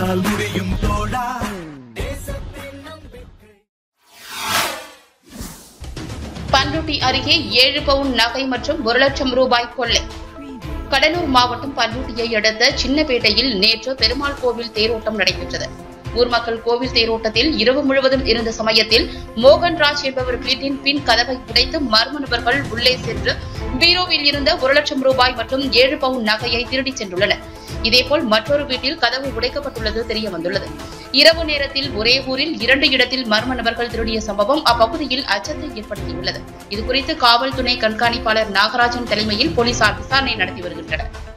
உன்னால் முடியும் தோழா பண்ருட்டி அருகே ஏழு பவுன் நகை மற்றும் ஒரு லட்சம் ரூபாய் கொள்ளை கடலூர் மாவட்டம் பண்ருட்டியை அடுத்த சின்னப்பேட்டையில் நேற்று பெருமாள் கோவில் தேரோட்டம் நடைபெற்றது ஊர் மக்கள் கோவில் தேரோட்டத்தில் இரவு முழுவதும் இருந்த சமயத்தில் மோகன்ராஜ் என்பவர் வீட்டின் பின் கதவை உடைத்து மர்ம நபர்கள் உள்ளே சென்று பீரோவில் இருந்த ஒரு லட்சம் ரூபாய் மற்றும் ஏழு பவுன் நகையை திருடிச் சென்றுள்ளனர் இதேபோல் மற்றொரு வீட்டில் கதவு உடைக்கப்பட்டுள்ளது தெரிய வந்துள்ளது இரவு நேரத்தில் ஒரே ஊரில் இரண்டு இடத்தில் மர்ம நபர்கள் திருடிய சம்பவம் அப்பகுதியில் அச்சத்தை ஏற்படுத்தியுள்ளது இதுகுறித்து காவல் துணை கண்காணிப்பாளர் நாகராஜன் தலைமையில் போலீசார் விசாரணை நடத்தி வருகின்றனர்